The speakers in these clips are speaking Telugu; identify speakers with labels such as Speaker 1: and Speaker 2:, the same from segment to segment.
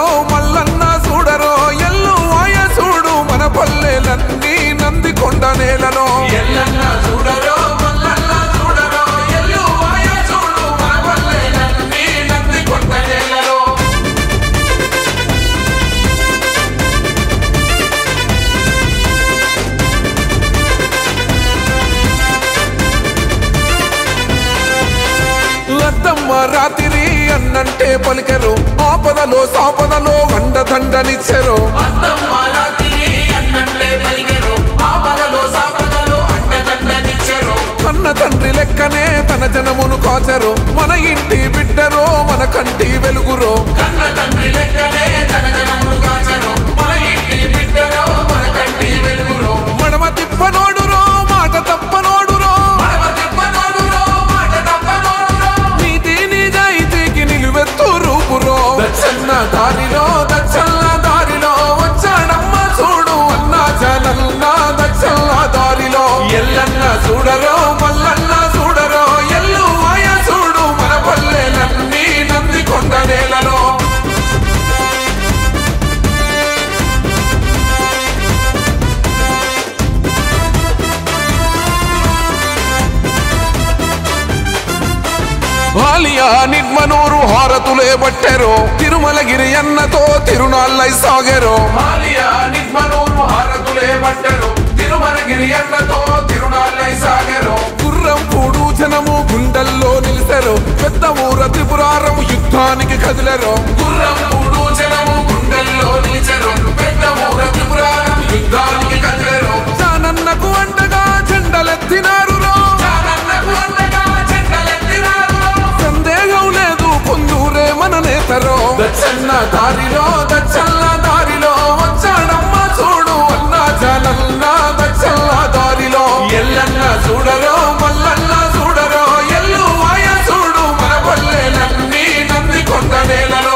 Speaker 1: చూడరో మల్లన్న చూడరో ఎల్లు వాయ చూడు మన పల్లెలన్నీ నంది కొండ నేలలో ఎల్లన్న చూడరో మల్లన్న చూడరో ఎల్లు వాయ చూడు మన పల్లెలన్నీ నంది కొండ నేలలో లద్దమ్మ రాత్రి అన్నంటే పలికెరు ఆపదలో సాపదలో అండదండనిచ్చెరు కన్న తండ్రి లెక్కనే తన జనమును కాచరు మన ఇంటి బిడ్డరో మన కంటి వెలుగురో మడమ తిప్పనోడురో మాట తప్పనోడురో నీతి నిజాయితీకి నిలువెత్తు రూపురో దచ్చన్న దారిలో దచ్చన్న దారిలో వచ్చాడమ్మ చూడు అన్న జనన్న దచ్చన్న దారిలో ఎల్లన్న చూడరో మల్లన్న చూడరో ఎల్లు మాయ చూడు మన పల్లెలన్నీ నంది కొండ నేలలో ఆలియా నిగ్మనూరు హారతులే బట్టెరు తిరుమలగిరి అన్నతో తిరునాళ్ళై సాగెరు ఆలియా నిగ్మనూరు హారతులే బట్టెరు తిరుమలగిరి అన్నతో తిరునాళ్ళై సాగెరు గుర్రం పూడు జనము గుండెల్లో నిలిసెరు పెద్ద ఊర త్రిపురారం యుద్ధానికి కదిలెరు గుర్రం పూడు జనము గుండెల్లో నిలిచెరు పెద్ద ఊర త్రిపురారం యుద్ధానికి కదిలెరు జానన్నకు అంటగా జెండలెత్తినారు జానన్నకు అంటగా జెండలెత్తినారు సందేహం లేదు పొందూరే మన నేతరో దచ్చన్న దారిలో దచ్చన్న దారిలో వచ్చాడమ్మ చూడు అన్న జనన్న దచ్చన్న దారిలో ఎల్లన్న చూడరో మల్లన్న చూడరో ఎల్లు మాయ చూడు మన పల్లెలన్నీ నంది కొండ నేలలో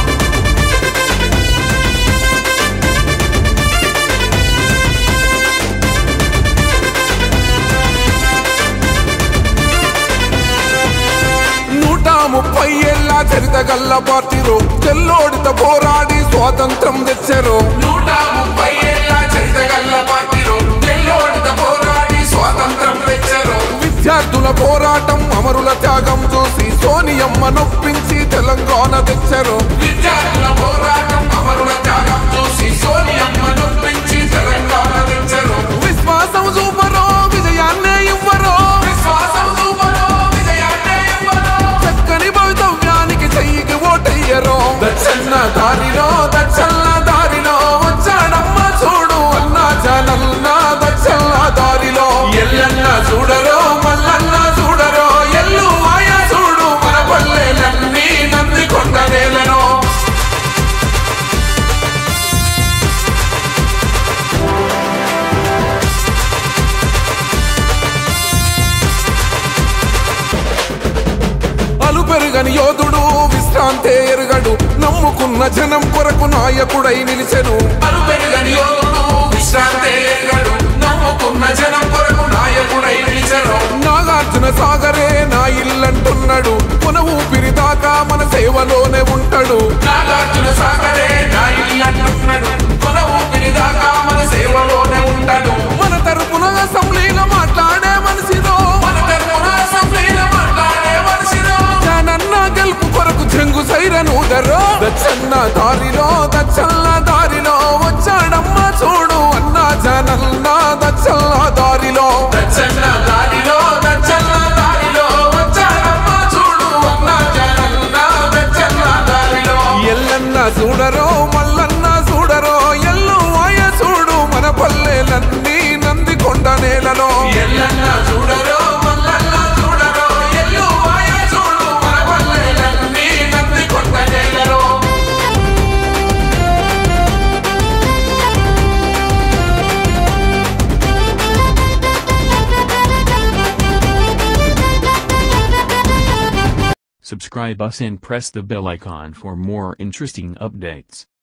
Speaker 1: నూట ముప్పై ఏళ్ళ చరిత గల్ల పార్టీరు తెల్లోడిత పోరాడి స్వాతంత్రం తెచ్చారు నూట ముప్పై ఏళ్ళ చరిత గల్ల పార్టీరు తెల్లోడిత పోరాడి స్వాతంత్రం తెచ్చారు విద్యార్థుల పోరాటం అమరుల త్యాగం చూసి సోనియమ్మ నొప్పించి తెలంగాణ తెచ్చారు విద్యార్థుల పోరాటం అమరుల త్యాగం చూసి సోనియమ్మ నొప్పించి తెలంగాణ తెచ్చారు విశ్వాసం చూపరో విజయాన్నే ఇవ్వరో విశ్వాసం చూపరో విజయాన్నే ఇవ్వరో చక్కని భవితవ్యానికి చెయ్యికి ఓటయ్యరో దచ్చన్న దారిలో దచ్చన్న దారిలో వచ్చాడమ్మ చూడు అన్న జనన్న దచ్చన్న దారిలో ఎల్లన్న చూడరో మల్లన్న చూడరో ఎల్లు మాయ చూడు మన పల్లెలన్నీ నంది కొండ నేలను అలు పెరుగని యోధుడు విశ్రాంతే ఎరుగడు నమ్ముకున్న జనం కొరకు నాయకుడై నిలిచెను అలు పెరుగని యోధుడు విశ్రాంతే ఎరుగడు నమ్ముకున్న జనం కొరకు నాయకుడై నిలిచెను నాగార్జున సాగరే నా ఇల్లంటున్నాడు మన ఊపిరి దాకా మన సేవలోనే ఉంటాడు నాగార్జున సాగరే నా ఇల్లంటున్నాడు మన ఊపిరి దాకా మన సేవలోనే ఉంటాడు మన తరపున అసెంబ్లీలో మాట్లాడే మనిషిదో మన తరపున అసెంబ్లీలో మాట్లాడే మనిషిదో జనన్న గెలుపు కొరకు చెంగు సైరనూదరో దచ్చన్న దారిలో దచ్చన్న దారిలో వచ్చాడమ్మ చూడు అన్న జనన్న దచ్చన్న దారిలో దచ్చన్న దారిలో దచ్చన్న దారిలో వచ్చాడమ్మ చూడు అన్న జనన్న దచ్చన్న దారిలో ఎల్లన్న చూడరో మల్లన్న చూడరో ఎల్లు వాయ చూడు మన పల్లెలన్నీ నంది కొండ నేలలో ఎల్లన్న చూడరో మల్లన్న చూడరో ఎల్లు వాయ చూడు మన పల్లెలన్నీ నంది కొండ నేలలో
Speaker 2: Subscribe us and press the bell icon for more interesting updates.